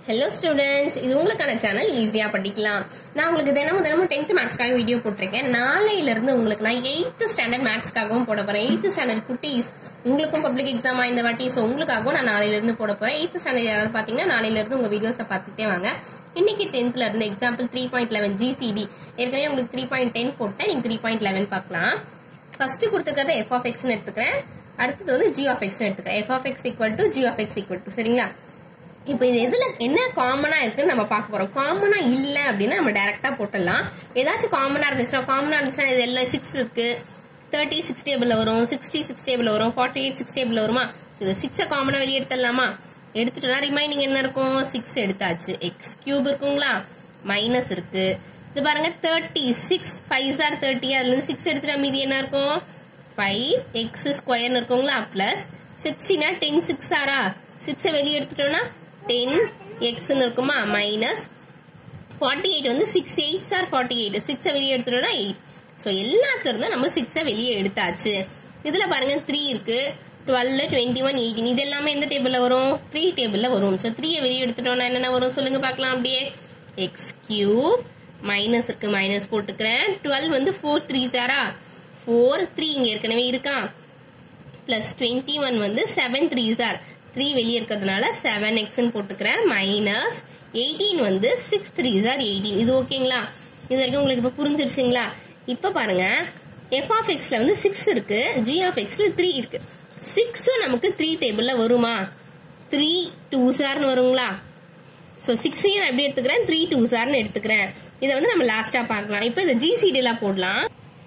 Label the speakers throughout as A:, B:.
A: hello students இது உங்களுக்கான channel ஈஸியாக படிக்கலாம் நான் உங்களுக்கு தினமும் தினமும் டென்த் மேக்ஸ்க்காக வீடியோ போட்டிருக்கேன் நாளையிலேருந்து உங்களுக்கு நான் எயித்து ஸ்டாண்டர்ட் மேக்ஸ்க்காகவும் போட போகிறேன் எயித்து ஸ்டாண்டர்ட் குட்டீஸ் உங்களுக்கும் பப்ளிக் எக்ஸாம் இந்த வாட்டி ஸோ உங்களுக்காகவும் நான் நாளையிலேருந்து போட போகிறேன் எயித்து ஸ்டாண்டர்ட் யாராவது பார்த்தீங்கன்னா நாளையிலேருந்து உங்கள் வீடியோஸை பார்த்துட்டே வாங்க இன்னைக்கு டென்த்தில் இருந்து example three point eleven GCD ஏற்கனவே உங்களுக்கு த்ரீ பாயிண்ட் டென் போட்டேன் நீங்கள் த்ரீ பாயிண்ட் லெவன் பார்க்கலாம் ஃபர்ஸ்ட் கொடுத்துருக்கிறது எஃப் ஆஃப் எக்ஸ்னு எடுத்துக்கிறேன் அடுத்தது வந்து ஜி ஆஃப் எக்ஸ்னு எடுத்துக்கிறேன் F of X equal to G of X equal to சரிங்களா இப்போ இது எதுல என்ன காமனா இருக்குன்னு நம்ம பார்க்க போறோம் காமனா இல்ல அப்படின்னா நம்ம டைரக்டா போட்டுடலாம் ஏதாச்சும் காமனா இருந்துச்சுன்னா காமனா இருந்துச்சுன்னா இது எல்லாம் சிக்ஸ் இருக்கு தேர்ட்டி சிக்ஸ் டேபிள்ல வரும் சிக்ஸ்டி சிக்ஸ் டேபிள்ல வரும் ஃபார்ட்டி எயிட் சிக்ஸ் டேபிள்ல வருமா இது சிக்ஸை காமனா வெளியே எடுத்துடலாமா எடுத்துட்டோம்னா ரிமைனிங் என்ன இருக்கும் சிக்ஸ் எடுத்தாச்சு எக்ஸ் கியூப் இருக்குங்களா மைனஸ் இருக்கு இது பாருங்க தேர்ட்டி சிக்ஸ் ஃபைவ் சார் தேர்ட்டி அதுல இருந்து சிக்ஸ் எடுத்துட்டா மீதி என்ன இருக்கும் ஃபைவ் எக்ஸ் ஸ்கொயர்னு இருக்குங்களா பிளஸ் சிக்ஸ்டினா டென் சிக்ஸ் ஆரா சிக்ஸை வெளியே எடுத்துட்டோம்னா டென் எக்ஸ்னு இருக்குமா மைனஸ் ஃபார்ட்டி எயிட் வந்து சிக்ஸ் எயிட் சார் ஃபார்ட்டி எயிட் சிக்ஸை வெளியே எடுத்துட்டோம்னா எயிட் ஸோ எல்லாத்துல இருந்தும் நம்ம சிக்ஸை வெளியே எடுத்தாச்சு இதில் பாருங்க த்ரீ இருக்கு டுவெல் டுவெண்ட்டி ஒன் எயிட்டீன் இது எல்லாமே எந்த டேபிளில் வரும் த்ரீ டேபிளில் வரும் ஸோ த்ரீயை வெளியே எடுத்துட்டோம்னா என்னென்ன வரும் சொல்லுங்க பார்க்கலாம் அப்படியே எக்ஸ் கியூப் மைனஸ் இருக்கு மைனஸ் போட்டுக்கிறேன் டுவெல் வந்து ஃபோர் த்ரீ சாரா ஃபோர் த்ரீ இங்கே ஏற்கனவே இருக்கா பிளஸ் டுவெண்ட்டி ஒன் வந்து செவன் த்ரீ சார் த்ரீ வெளியே இருக்கிறதுனால செவன் எக்ஸ்ன்னு போட்டுக்கிறேன் மைனஸ் எயிட்டீன் வந்து சிக்ஸ் த்ரீ சார் எயிட்டீன் இது ஓகேங்களா இது வரைக்கும் உங்களுக்கு இப்போ புரிஞ்சிருச்சுங்களா இப்போ பாருங்க எஃப் ஆஃப் எக்ஸ்ல வந்து சிக்ஸ் இருக்கு ஜி ஆஃப் எக்ஸ்ல த்ரீ இருக்கு சிக்ஸும் நமக்கு த்ரீ டேபிள்ல வருமா த்ரீ டூ சார்னு வருங்களா ஸோ சிக்ஸையும் நான் எப்படி எடுத்துக்கிறேன் த்ரீ டூ சார்னு எடுத்துக்கிறேன் இதை வந்து நம்ம லாஸ்டா பார்க்கலாம் இப்போ இந்த ஜிசிடிலாம் போடலாம்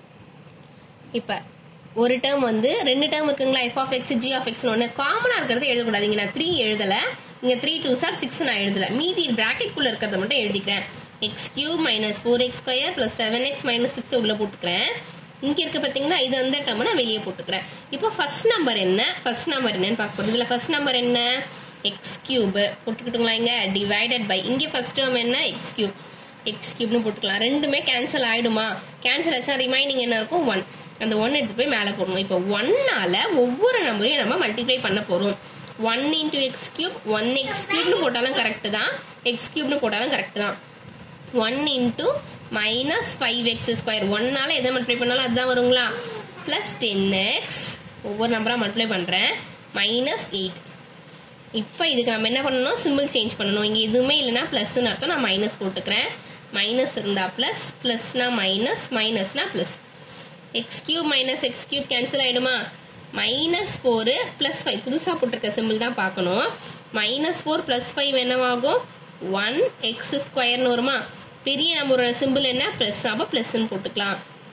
A: இப்போ ஒரு டேர்ம் வந்து ரெண்டு டேர்ம் இருக்குங்களா f of x g of x ஒன்று காமனாக இருக்கிறது எழுதக்கூடாது இங்கே நான் த்ரீ எழுதலை இங்கே த்ரீ டூ சார் சிக்ஸ் நான் எழுதலை மீதி ப்ராக்கெட்குள்ளே இருக்கிறத மட்டும் எழுதிக்கிறேன் x cube minus four x square plus seven x minus six உள்ளே போட்டுக்கிறேன் இங்கே இருக்க பார்த்தீங்கன்னா இது அந்த டேர்ம் நான் வெளியே போட்டுக்கிறேன் இப்போ ஃபர்ஸ்ட் நம்பர் என்ன ஃபர்ஸ்ட் நம்பர் என்னன்னு பார்க்க போகுது இதில் ஃபர்ஸ்ட் நம்பர் என்ன எக்ஸ் கியூப் போட்டுக்கிட்டுங்களா இங்கே டிவைடட் பை இங்கே ஃபர்ஸ்ட் டேர்ம் என்ன எக்ஸ் கியூப் எக்ஸ் கியூப்னு போட்டுக்கலாம் ரெண்டுமே கேன்சல் ஆகிடுமா கேன்சல் ஆச்சுன்னா ரிமைனிங் என்ன இருக்கும் ஒன் அந்த ஒன் எடுத்து போய் மேலே போடணும் இப்போ ஒன்னால ஒவ்வொரு நம்பரையும் நம்ம மல்டிப்ளை பண்ண போகிறோம் one into x cube one x கியூப்னு போட்டாலும் கரெக்டு தான் எக்ஸ் கியூப்னு போட்டாலும் கரெக்டு தான் one into minus five x square ஒன்னால எதை மல்டிப்ளை பண்ணாலும் அதுதான் வருங்களா ப்ளஸ் டென் எக்ஸ் ஒவ்வொரு நம்பராக மல்டிப்ளை பண்ணுறேன் மைனஸ் எயிட் இப்போ இதுக்கு நம்ம என்ன பண்ணணும் சிம்பிள் சேஞ்ச் பண்ணணும் இங்கே எதுவுமே இல்லைன்னா ப்ளஸ்ன்னு அர்த்தம் நான் மைனஸ் போட்டுக்கிறேன் மைனஸ் இருந்தா ப்ளஸ் ப்ளஸ்னா மைனஸ் மைனஸ்னா plus x cube minus x cube cancel ஆகிடுமா மைனஸ் ஃபோரு ப்ளஸ் ஃபைவ் புதுசாக போட்டிருக்க சிம்பிள் தான் பார்க்கணும் மைனஸ் ஃபோர் ப்ளஸ் ஃபைவ் என்னவாகும் ஒன் எக்ஸ் ஸ்கொயர்னு வருமா பெரிய நம்பரோட சிம்பிள் என்ன ப்ளஸ் அப்போ ப்ளஸ்ன்னு போட்டுக்கலாம்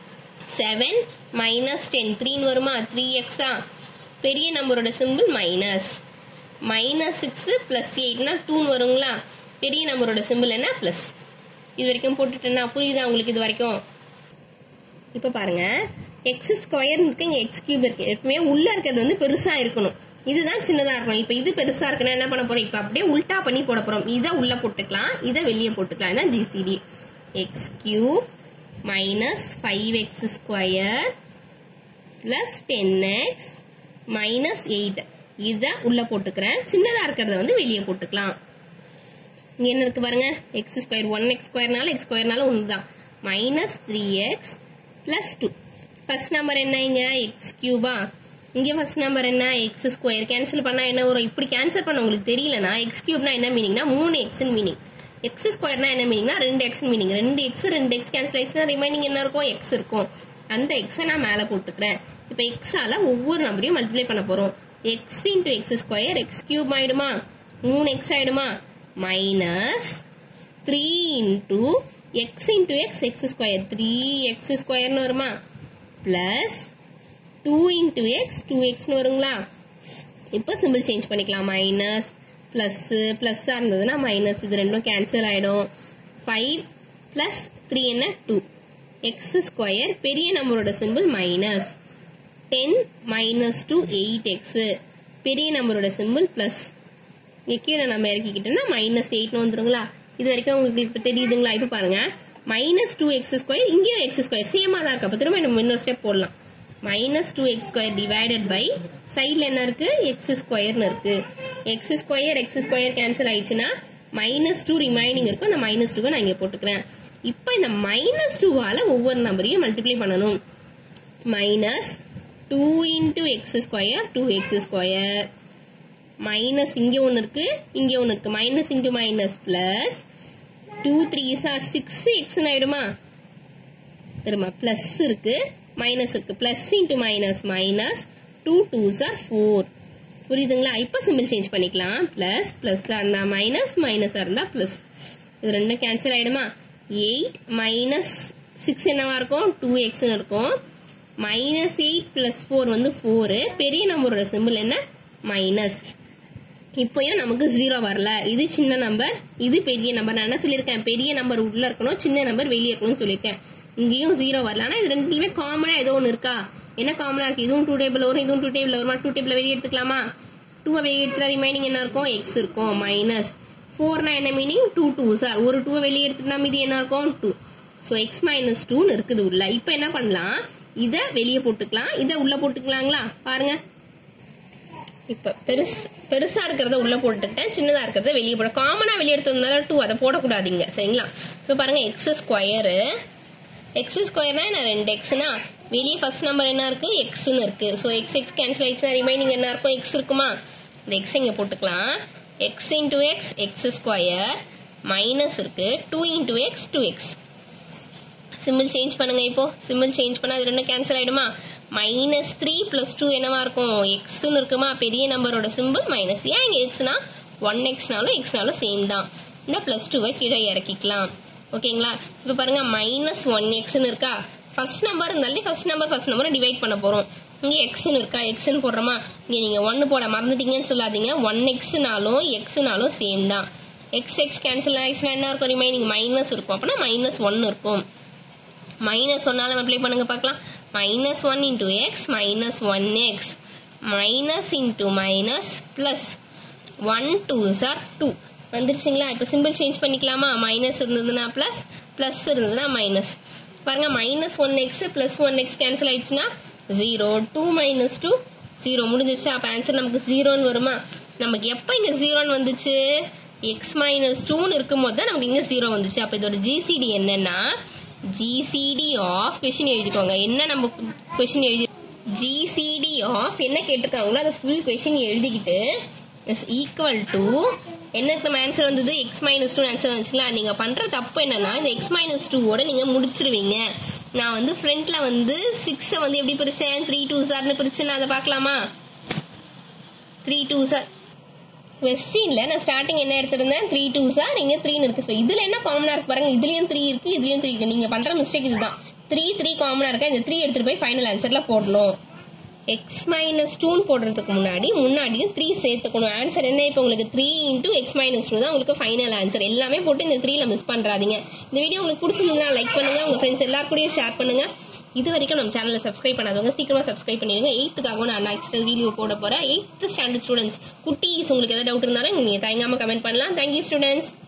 A: செவன் மைனஸ் டென் த்ரீன்னு வருமா த்ரீ எக்ஸா பெரிய நம்பரோட simple minus minus six plus எயிட்னா டூன்னு வருங்களா பெரிய நம்பரோட சிம்பிள் என்ன ப்ளஸ் இது வரைக்கும் போட்டுட்டேன்னா புரியுதா உங்களுக்கு இது வரைக்கும் இப்போ பாருங்க எக்ஸ் ஸ்கொயர் இருக்கு இங்கே எக்ஸ் கியூப் இருக்கு எப்பவுமே உள்ள இருக்கிறது வந்து பெருசா இருக்கணும் இதுதான் சின்னதா இருக்கணும் இப்போ இது பெருசா இருக்குன்னா என்ன பண்ண போறோம் இப்போ அப்படியே உல்டா பண்ணி போட போறோம் இதை உள்ள போட்டுக்கலாம் இதை வெளியே போட்டுக்கலாம் இதான் GCD x cube minus five x square plus ten x minus eight இதை உள்ள போட்டுக்கிறேன் சின்னதா இருக்கிறத வந்து வெளியே போட்டுக்கலாம் இங்க என்ன இருக்கு பாருங்க எக்ஸ் ஸ்கொயர் ஒன் எக்ஸ் ஸ்கொயர்னால எக்ஸ் ஸ்கொயர்னால ஒன்று தான் minus three x plus two first number என்ன இங்க எக்ஸ் கியூபா இங்கே ஃபர்ஸ்ட் நம்பர் என்ன எக்ஸ் ஸ்கொயர் கேன்சல் பண்ணால் என்ன வரும் இப்படி கேன்சல் பண்ண உங்களுக்கு தெரியலனா எக்ஸ் கியூப்னா என்ன மீனிங்னா மூணு எக்ஸ்னு மீனிங் எக்ஸ் ஸ்கொயர்னா என்ன மீனிங்னா ரெண்டு எக்ஸ் மீனிங் ரெண்டு எக்ஸ் ரெண்டு எக்ஸ் கேன்சல் ஆயிடுச்சுன்னா ரிமைனிங் என்ன இருக்கும் எக்ஸ் இருக்கும் அந்த எக்ஸை நான் மேலே போட்டுக்கிறேன் இப்போ எக்ஸால ஒவ்வொரு நம்பரையும் மல்டிப்ளை பண்ண போகிறோம் x into x square x cube ஆயிடுமா மூணு எக்ஸ் ஆயிடுமா minus three into x into x x square three x ஸ்கொயர்னு வருமா plus two into x two எக்ஸ்னு வருங்களா இப்போ சிம்பிள் சேஞ்ச் பண்ணிக்கலாம் மைனஸ் ப்ளஸ்ஸு ப்ளஸ்ஸாக இருந்ததுன்னா மைனஸ் இது ரெண்டும் கேன்சல் ஆகிடும் ஃபைவ் ப்ளஸ் த்ரீ என்ன டூ எக்ஸ் ஸ்கொயர் பெரிய நம்பரோட simple minus ten minus two eight x பெரிய நம்பரோட சிம்பிள் ப்ளஸ் இங்கே கீழே நம்ம இறக்கிக்கிட்டோம்னா மைனஸ் எயிட்னு வந்துருங்களா இது வரைக்கும் உங்களுக்கு இப்போ தெரியுதுங்களா இப்போ பாருங்க மைனஸ் டூ எக்ஸ் ஸ்கொயர் இங்கேயும் எக்ஸ் ஸ்கொயர் சேமாக தான் இருக்கு அப்போ திரும்ப நம்ம இன்னொரு ஸ்டெப் போடலாம் minus two x square divided by சைடில் என்ன இருக்கு எக்ஸ் ஸ்கொயர்னு இருக்கு x square x square cancel ஆயிடுச்சுன்னா மைனஸ் டூ ரிமைனிங் இருக்கும் அந்த மைனஸ் டூவை நான் இங்கே போட்டுக்கிறேன் இப்போ இந்த மைனஸ் டூவால் ஒவ்வொரு நம்பரையும் மல்டிப்ளை பண்ணணும் minus two into x square two x square minus இங்கே ஒன்று இருக்கு இங்கே ஒன்று இருக்கு minus into minus plus two three சார் சிக்ஸ் எக்ஸ்னு ஆயிடுமா திரும்ப பிளஸ் இருக்கு மைனஸ் இருக்கு plus into minus minus two two சார் ஃபோர் புரியுதுங்களா இப்போ சிம்பிள் சேஞ்ச் பண்ணிக்கலாம் பிளஸ் பிளஸ்ஸாக இருந்தால் மைனஸ் மைனஸாக இருந்தால் ப்ளஸ் இது ரெண்டும் கேன்சல் ஆகிடுமா எயிட் மைனஸ் சிக்ஸ் என்னவா இருக்கும் டூ எக்ஸ்னு இருக்கும் மைனஸ் எயிட் ப்ளஸ் ஃபோர் வந்து ஃபோரு பெரிய நம்பரோட சிம்பிள் என்ன மைனஸ் இப்போயும் நமக்கு ஜீரோ வரல இது சின்ன நம்பர் இது பெரிய நம்பர் நான் என்ன சொல்லியிருக்கேன் பெரிய நம்பர் உள்ள இருக்கணும் சின்ன நம்பர் வெளியே இருக்கணும்னு சொல்லியிருக்கேன் இங்கேயும் ஜீரோ வரல ஆனால் இது ரெண்டுலையுமே காமனாக ஏதோ ஒன்று இருக்கா என்ன காமனாக இருக்கு இதுவும் டூ டேபிள் வரும் இதுவும் டூ டேபிள் வருமா டூ டேபிள் வெளியே எடுத்துக்கலாமா டூவை வெளியே எடுத்துட்டா ரிமைனிங் என்ன இருக்கும் எக்ஸ் இருக்கும் மைனஸ் ஃபோர்னா என்ன மீனிங் டூ டூ சார் ஒரு டூவை வெளியே எடுத்துட்டா மீதி என்ன இருக்கும் டூ ஸோ எக்ஸ் மைனஸ் டூன்னு இருக்குது உள்ள இப்போ என்ன பண்ணலாம் இதை வெளியே போட்டுக்கலாம் இதை உள்ள போட்டுக்கலாங்களா பாருங்க இப்போ பெருசு பெருசா இருக்கிறத உள்ள போட்டுக்கிட்டேன் சின்னதா இருக்கிறத வெளியே போட காமனா வெளியே எடுத்து வந்தாலும் டூ அதை போடக்கூடாதீங்க சரிங்களா இப்போ பாருங்க எக்ஸ் ஸ்கொயரு எக்ஸ் ஸ்கொயர்னா என்ன ரெண்டு எக்ஸ்னா வெளியே ஃபர்ஸ்ட் நம்பர் என்ன இருக்கு எக்ஸ்னு இருக்கு ஸோ எக்ஸ் எக்ஸ் கேன்சல் ஆயிடுச்சுன்னா ரிமைனிங் என்ன இருக்கும் எக்ஸ் இருக்குமா இந்த எக்ஸ் இங்கே போட்டுக்கலாம் x into x x square minus இருக்கு two into x two x simple change பண்ணுங்க இப்போ சிம்பிள் சேஞ்ச் பண்ணா அது ரெண்டும் கேன்சல் ஆயிடுமா மைனஸ் த்ரீ பிளஸ் டூ என்னவா இருக்கும் எக்ஸ்னு இருக்குமா பெரிய நம்பரோட சிம்பிள் மைனஸ் ஏன் இங்கே எக்ஸ்னா ஒன் எக்ஸ்னாலும் எக்ஸ்னாலும் சேம் தான் இந்த பிளஸ் டூவை கீழே இறக்கிக்கலாம் ஓகேங்களா இப்போ பாருங்க மைனஸ் ஒன் எக்ஸ்னு இருக்கா ஃபர்ஸ்ட் நம்பர் இருந்தாலே ஃபர்ஸ்ட் நம்பர் ஃபர்ஸ்ட் நம்பரை டிவைட் பண்ண போகிறோம் இங்கே எக்ஸ்னு இருக்கா எக்ஸ்னு போடுறோமா இங்கே நீங்கள் ஒன்று போட மறந்துட்டீங்கன்னு சொல்லாதீங்க ஒன் எக்ஸ்னாலும் எக்ஸ்னாலும் சேம் தான் எக்ஸ் எக்ஸ் கேன்சல் ஆயிடுச்சுன்னா என்ன இருக்கும் ரிமைனிங் மைனஸ் இருக்கும் அப்படின்னா மைனஸ் ஒன்று இருக்கும் மைனஸ் ஒன்னால அப்ளை பண்ணுங்க பார்க்கலாம் minus one into x minus one x minus into minus plus one two சார் டூ வந்துருச்சுங்களா இப்போ சிம்பிள் சேஞ்ச் பண்ணிக்கலாமா மைனஸ் இருந்ததுன்னா ப்ளஸ் ப்ளஸ் இருந்ததுன்னா மைனஸ் பாருங்க minus one x plus one x cancel ஆயிடுச்சுன்னா zero two minus two zero முடிஞ்சிருச்சு அப்போ ஆன்சர் நமக்கு ஜீரோன்னு வருமா நமக்கு எப்போ இங்கே ஜீரோன்னு வந்துச்சு எக்ஸ் மைனஸ் டூன்னு இருக்கும் போது தான் நமக்கு இங்கே ஜீரோ வந்துச்சு அப்போ இதோட ஜிசிடி என்னன்னா ஜிசிடி ஆஃப் கொஷின் எழுதிக்கோங்க என்ன நம்ம கொஷின் எழுதி ஜிசிடி ஆஃப் என்ன கேட்டிருக்காங்களோ அதை ஃபுல் கொஷின் எழுதிக்கிட்டு இஸ் ஈக்குவல் டு என்னக்கு நம்ம ஆன்சர் வந்தது எக்ஸ் மைனஸ் டூ ஆன்சர் வந்துச்சுல நீங்க பண்ற தப்பு என்னன்னா இந்த எக்ஸ் மைனஸ் டூவோட நீங்க முடிச்சிருவீங்க நான் வந்து ஃப்ரண்ட்ல வந்து சிக்ஸை வந்து எப்படி பிரிச்சேன் த்ரீ டூ சார்னு பிரிச்சு நான் அதை பார்க்கலாமா த்ரீ டூ சார் கொஸ்டின்ல நான் ஸ்டார்டிங் என்ன எடுத்திருந்தேன் த்ரீ டூ சார் இங்க த்ரீன்னு இருக்கு ஸோ இதுல என்ன காமனா இருக்கு பாருங்க இதுலயும் த்ரீ இருக்கு இதுலயும் த்ரீ இருக்கு நீங்க பண்ற மிஸ்டேக் இதுதான் த்ரீ த்ரீ காமனா இருக்கு இந்த த்ரீ எடுத்துட்டு போய் ஃபைனல் ஆன்சர்ல போடணும் எக்ஸ் மைனஸ் டூன்னு போடுறதுக்கு முன்னாடி முன்னாடியும் த்ரீ சேர்த்துக்கணும் ஆன்சர் என்ன இப்போ உங்களுக்கு three into x minus two தான் உங்களுக்கு ஃபைனல் ஆன்சர் எல்லாமே போட்டு இந்த த்ரீல மிஸ் பண்றாதீங்க இந்த வீடியோ உங்களுக்கு பிடிச்சிருந்தா லைக் பண்ணுங்க உங்க ஃப்ரெண்ட்ஸ் எல்லாரும் கூடயும் ஷேர் பண்ணுங்க இது வரைக்கும் நம்ம சேனலை சப்ஸ்கிரைப் பண்ணாதவங்க சீக்கிரமா சப்ஸ்கிரைப் பண்ணிடுங்க எயித்துக்காகவும் நான் நெக்ஸ்ட் வீடியோ போட போறேன் எயித்து ஸ்டாண்டர்ட் ஸ்டூடெண்ட்ஸ் குட்டீஸ் உங்களுக்கு எதாவது டவுட் இருந்தாலும் நீங்க தயங்காம கமெண்ட் பண்ணலாம் தேங்க்யூ ஸ்டூடெண்ட்ஸ்